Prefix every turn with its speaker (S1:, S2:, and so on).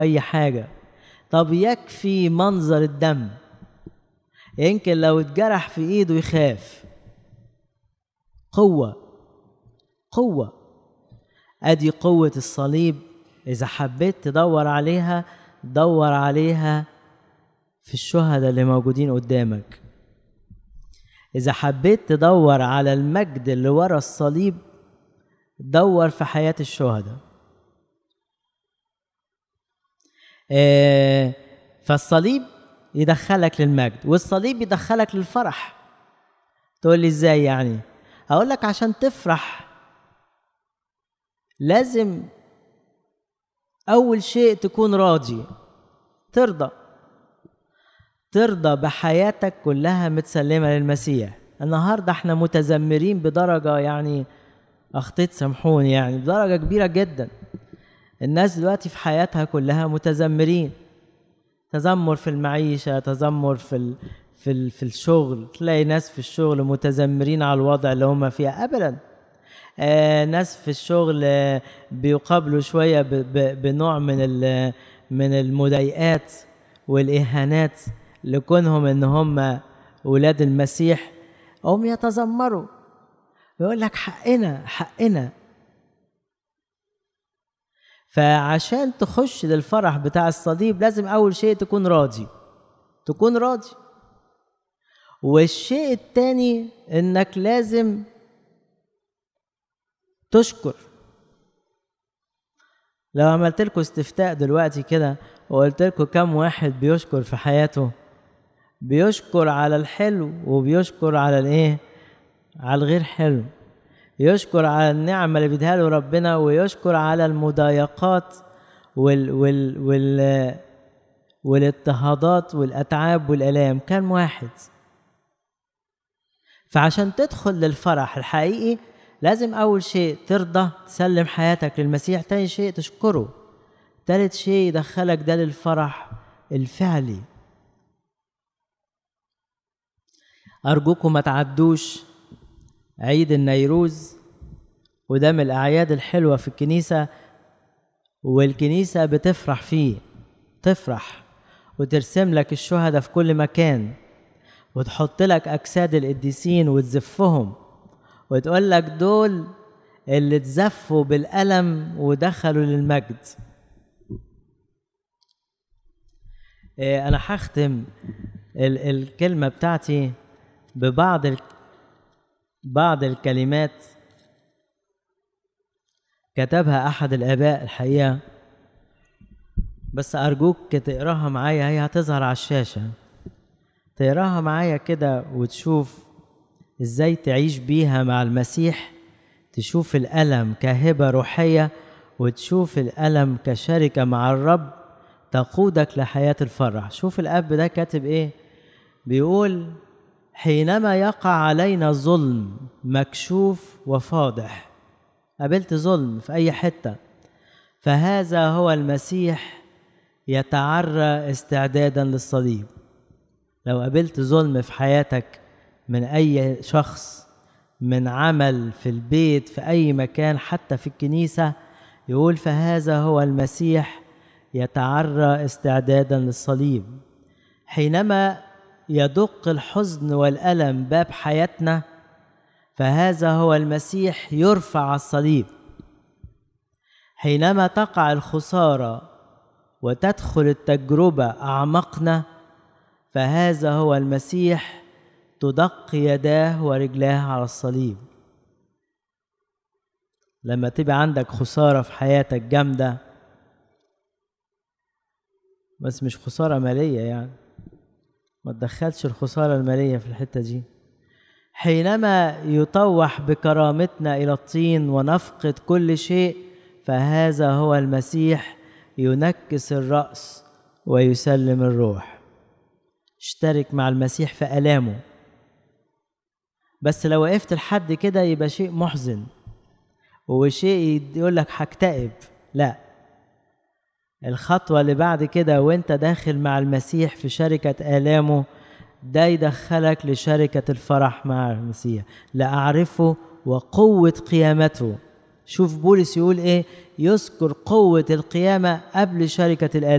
S1: اي حاجه طب يكفي منظر الدم يمكن لو اتجرح في ايده يخاف قوه قوه ادي قوه الصليب اذا حبيت تدور عليها دور عليها في الشهداء اللي موجودين قدامك اذا حبيت تدور على المجد اللي ورا الصليب دور في حياه الشهداء آه، فالصليب يدخلك للمجد والصليب يدخلك للفرح تقول لي ازاي يعني اقول لك عشان تفرح لازم اول شيء تكون راضي ترضى ترضى بحياتك كلها متسلمه للمسيح النهارده احنا متذمرين بدرجه يعني اخطيت سامحوني يعني بدرجه كبيره جدا الناس دلوقتي في حياتها كلها متذمرين تذمر في المعيشه تذمر في ال... في ال... في الشغل تلاقي ناس في الشغل متذمرين على الوضع اللي هم فيه ابدا آه ناس في الشغل آه بيقابلوا شويه ب... ب... بنوع من ال... من المضايقات والاهانات لكونهم ان هم ولاد المسيح هم يتذمروا يقول لك حقنا حقنا فعشان تخش للفرح بتاع الصليب لازم اول شيء تكون راضي تكون راضي والشيء التاني انك لازم تشكر لو عملت لكم استفتاء دلوقتي كده وقلت لكم كم واحد بيشكر في حياته بيشكر على الحلو وبيشكر على الايه على الغير حلو يشكر على النعمة اللي بيديها له ربنا ويشكر على المضايقات وال وال وال والاضطهادات والأتعاب والآلام كم واحد فعشان تدخل للفرح الحقيقي لازم أول شيء ترضى تسلم حياتك للمسيح تاني شيء تشكره تالت شيء يدخلك ده للفرح الفعلي أرجوكم ما تعدوش عيد النيروز وده من الأعياد الحلوة في الكنيسة والكنيسة بتفرح فيه تفرح وترسم لك الشهداء في كل مكان وتحط لك أجساد القديسين وتزفهم وتقول لك دول اللي اتزفوا بالألم ودخلوا للمجد إيه، أنا هختم ال- الكلمة بتاعتي ببعض ال- بعض الكلمات كتبها أحد الآباء الحقيقة بس أرجوك تقراها معايا هي هتظهر على الشاشة تقراها معايا كده وتشوف إزاي تعيش بيها مع المسيح تشوف الألم كهبة روحية وتشوف الألم كشركة مع الرب تقودك لحياة الفرح شوف الأب ده كاتب إيه بيقول حينما يقع علينا ظلم مكشوف وفاضح قابلت ظلم في أي حتة فهذا هو المسيح يتعرى استعدادا للصليب لو قابلت ظلم في حياتك من أي شخص من عمل في البيت في أي مكان حتى في الكنيسة يقول فهذا هو المسيح يتعرى استعدادا للصليب حينما يدق الحزن والألم باب حياتنا فهذا هو المسيح يرفع على الصليب حينما تقع الخسارة وتدخل التجربة أعمقنا فهذا هو المسيح تدق يداه ورجلاه على الصليب لما تبقى عندك خسارة في حياتك جامدة بس مش خسارة مالية يعني ما تدخلش الخسارة المالية في الحتة دي حينما يطوح بكرامتنا إلى الطين ونفقد كل شيء فهذا هو المسيح ينكس الرأس ويسلم الروح اشترك مع المسيح في آلامه بس لو وقفت لحد كده يبقى شيء محزن وشيء يقول لك هكتئب لا الخطوة اللي بعد كده وانت داخل مع المسيح في شركة آلامه ده يدخلك لشركة الفرح مع المسيح لأعرفه وقوة قيامته شوف بولس يقول ايه يذكر قوة القيامة قبل شركة الآلام